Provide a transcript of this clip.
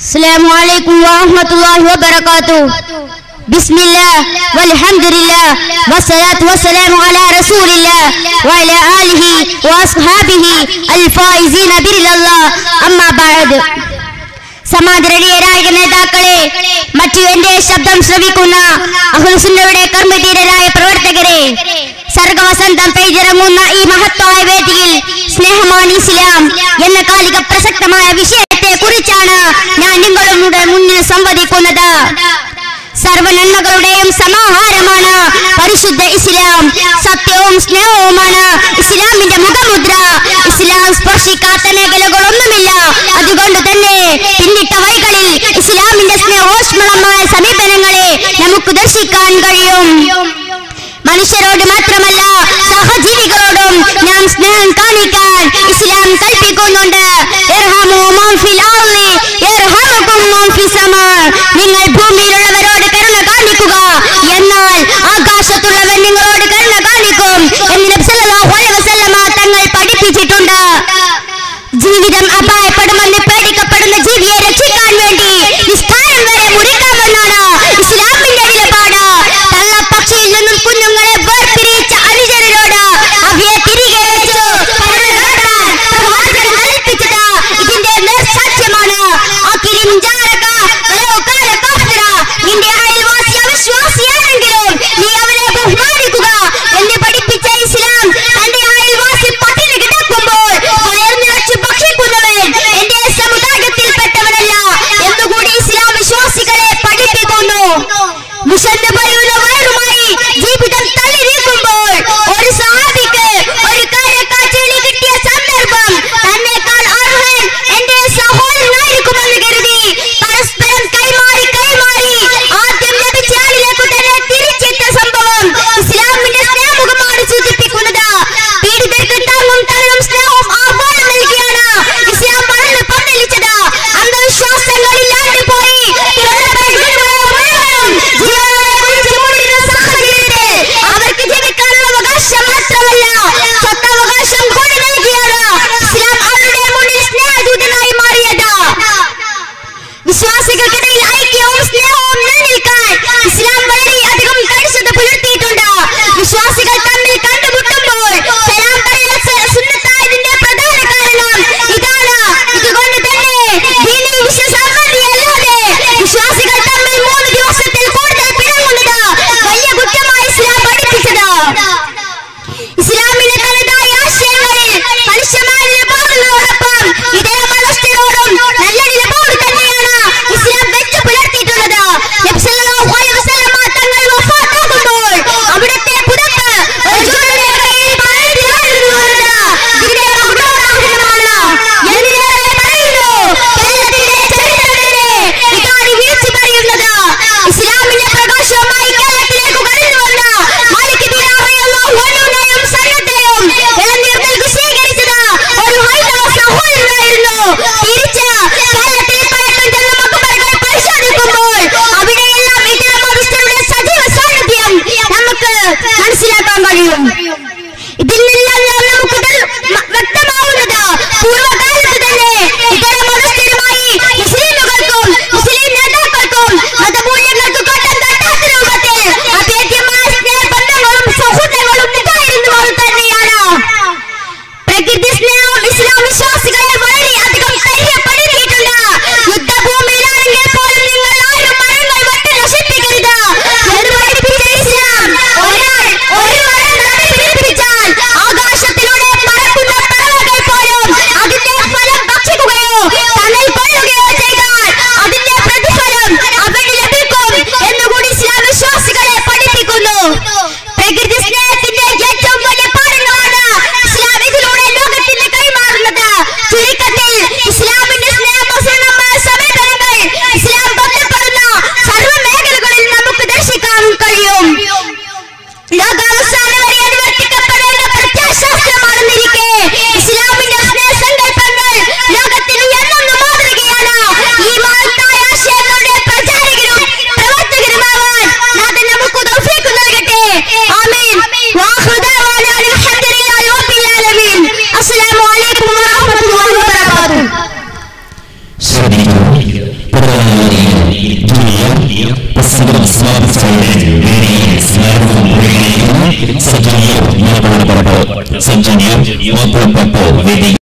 السلام عليكم ورحمة الله وبركاته بسم الله والحمد لله والصلاة والسلام على رسول الله وعلى آله وأصحابه الفائزين برضا الله أما بعد സമാദരണീയരായ നേതാക്കളെ മറ്റു എന്റെ ശബ്ദം ശ്രവിക്കുന്ന അഹുൽസുന്നയുടെ കർമ്മധീരരായ പ്രവർത്തകരെ സർഗവസന്തം പെയ്തിറങ്ങുന്ന ഈ മഹത്വായ വേദിയിൽ സ്നേഹമാണ് ഇസ്ലാം എന്ന കാലിക പ്രസക്തമായ വിഷയത്തെ കുറിച്ചാണ് ഞാൻ നിങ്ങളുടെ മുന്നിൽ സംവദിക്കുന്നത് സർവനന്മകളുടെയും സമാഹാരമാണ് പരിശുദ്ധ ഇസ്ലാം സത്യവും സ്നേഹവുമാണ് ഇസ്ലാമിന്റെ മുഖമുദ്ര ഇസ്ലാം സ്പർശിക്കാത്ത മേഖലകളൊന്നുമില്ല അതുകൊണ്ട് തന്നെ പിന്നിട്ട വഴികളിൽ ഇസ്ലാമിന്റെ സ്നേഹോഷ്മളമായ സമീപനങ്ങളെ നമുക്ക് ദർശിക്കാൻ കഴിയും മനുഷ്യരോട് മാത്രമല്ല സഹജീവികളോടും നാം സ്നേഹം കാണിക്കാൻ ഇസ്ലാം കൽപ്പിക്കുന്നുണ്ട് ഇർഹമു മൻ ഫിൽ അർളി യർഹമുകും മൻ ഫിസ് സമാ. നിങ്ങൾ ഭൂമിയിലുള്ളവരോട് കരുണ കാണിക്കുക എന്നാൽ ആകാശത്തുള്ളവൻ നിങ്ങളോട് കരുണ കാണിക്കും എന്ന് നബി സല്ലല്ലാഹു അലൈഹി വസല്ലമ തങ്ങൾ പഠിപ്പിച്ചിട്ടുണ്ട് ജീവിതം അപായപ്പെടുമെന്ന് പേടിക്കപ്പെടുന്ന ജീവിയെ രക്ഷിക്കാൻ വേണ്ടി നിസ്കാരം വരെ മുറിക്കാമെന്നാണ് ഇസ്ലാമിന്റെ നിലപാട് തള്ളപ്പക്ഷിയിൽ നിന്നും കുഞ്ഞുങ്ങളെ വേർപിരിച്ച അനുചരരോട് അവയെ തിരികെ വെച്ചു കരുണകാട്ടാൻ പ്രവാചകൻ കൽപ്പിച്ചത് ഇതിന്റെ നേർസാക്ഷ്യമാണ് അക്കിരിം ജാരക വലൗ കാന കാഫിറ. നിന്റെ അയൽവാസി അവിശ്വാസിയാണെങ്കിലും നീ അവനെ ബഹുമാനിക്കുക എന്ന് പഠിപ്പിച്ച ഇസ്ലാം തന്റെ അയൽവാസി പട്ടിണി കിടക്കുമ്പോൾ വയർന്നു വെച്ച് ഭക്ഷിക്കുന്നവൻ എന്റെ സമുദായത്തിൽപ്പെട്ടവനല്ല എന്നുകൂടി ഇസ്ലാം വിശ്വാസികളെ പഠിപ്പിക്കുന്നു വിശന്ന് പറയുന്ന വയറുമായി ജീവിതം തള്ളി നീക്കുമ്പോൾ ഒരു സഹാബിക്ക് ഒരു കാര്യക്കാഴ്ചയിൽ കിട്ടിയ സന്ദർഭം തന്നെക്കാൾ അർഹൻ എന്റെ സഹോദരനായിരിക്കുമെന്ന് കരുതി പരസ്പരം കൈമാറി കൈമാറി ആദ്യം ലഭിച്ച ആളിലേക്ക് തന്നെ തിരിച്ചെത്ത സംഭവം ഇസ്ലാമിന്റെ സ്നേഹമുഖമാണ് സൂചിപ്പിക്കുന്നത് പീഡിതർക്ക് താങ്ങും തണലും സ്നേഹവും ആഹ്വാനം നൽകിയാണ് ഇസ്ലാം വളർന്ന് പന്തലിച്ചത് അന്ധവിശ്വാസങ്ങളില്ലാണ്ട് പോയി അവർക്ക് ജീവിക്കാനുള്ള അവകാശം മാത്രമല്ല സ്വത്തവകാശം കൂടി നൽകിയാണ് ഇസ്ലാം അവരുടെ മുന്നിൽ സ്നേഹദൂതനായി മാറിയത് വിശ്വാസികൾക്കിടയിൽ ഐക്യവും സ്നേഹവും നിലനിൽക്കാൻ ഇസ്ലാം വളരെയധികം കണിശത പുലർത്തിയിട്ടുണ്ട് വിശ്വാസികൾ തമ്മിൽ കണ്ടുമുട്ടുമ്പോൾ സലാം പറയൽ സ- സുന്നത്തായതിന്റെ പ്രധാന കാരണം ഇതാണ് ഇതുകൊണ്ട് തന്നെ ദീനീ വിശ്വസംബന്ധിയല്ലാതെ വിശ്വാസികൾ തമ്മിൽ മൂന്ന് ദിവസത്തിൽ കൂടുതൽ പിണങ്ങുന്നത് വലിയ കുറ്റമായി ഇസ്ലാം പഠിപ്പിച്ചത് ഇസ്ലാമിലെ തനതായ ആശയങ്ങളിൽ കണിശമായ നിലപാടുകളോടൊപ്പം ഇതര മതസ്ഥരോടും നല്ല നിലപാട് തന്നെയാണ് ഇസ്ലാം വെച്ചു പുലർത്തിയിട്ടുള്ളത് നബി സല്ലല്ലാഹു അലൈഹി വസല്ലമ തങ്ങൾ വഫാത്താകുമ്പോൾ അവിടുത്തെ പുതപ്പ് ഒരു ജൂതന്റെ കയ്യിൽ പണയത്തിലായിരുന്നുവെന്നത് ഇതിന്റെ ഉദാഹരണമാണ് എന്തിനേറെ പറയുന്നു കേരളത്തിന്റെ ചരിത്രത്തിലെ ഇതാണ് വിളിച്ചു പറയുന്നത് ഇസ്ലാമിന്റെ പ്രകാശവുമായി കേരളത്തിലേക്ക് കടന്നു വന്ന മാലിക് ബിൻ റളിയല്ലാഹു അൻഹുവിനെയും സയ്യിദിനെയും ഇളനീർ നൽകി സ്വീകരിച്ചത് ഒരു ഹൈന്ദവ സഹോദരനായിരുന്നു തിരിച്ച് കേരളത്തിൽ പലർക്കും ചെന്ന മക്ബറകൾ പരിശോധിക്കുമ്പോൾ അവിടെയെല്ലാം ഇതര മതസ്ഥരുടെ സജീവ സാന്നിധ്യം നമുക്ക് മനസ്സിലാക്കാൻ കഴിയും ഇതിൽ നിന്നെല്ലാം നമുക്ക് ഇത് മ- വ്യക്തമാവുന്നത് പൂർവ്വകാലത്ത് തന്നെ ഇതര മതസ്ഥരുമായി മുസ്ലിമുകൾക്കും മുസ്ലിം നേതാക്കൾക്കും മതമൂല്യങ്ങൾക്ക് കോട്ടം തട്ടാത്ത രൂപത്തിൽ അഭേദ്യമായ സ്നേഹബന്ധങ്ങളും സൗഹൃദങ്ങളും ഉണ്ടായിരുന്നത് തന്നെയാണ് പ്രകൃതി സ്നേഹം ഇസ്ലാം വിശ്വാസികളെ വളരെയധികം ധൈര്യപ്പെടുത്തിയിട്ടുണ്ട് യുദ്ധഭൂമിയിലാണെങ്കിൽ പോലും നിങ്ങൾ ആരും മരങ്ങൾ വെട്ടി നശിപ്പിക്കരുത് എന്ന് പഠിപ്പിച്ച ഇസ്ലാം ഒരാൾ ഒരു മരം സജ്ജനീയം മാപ്പിളപ്പാട്ട് വേദിയിൽ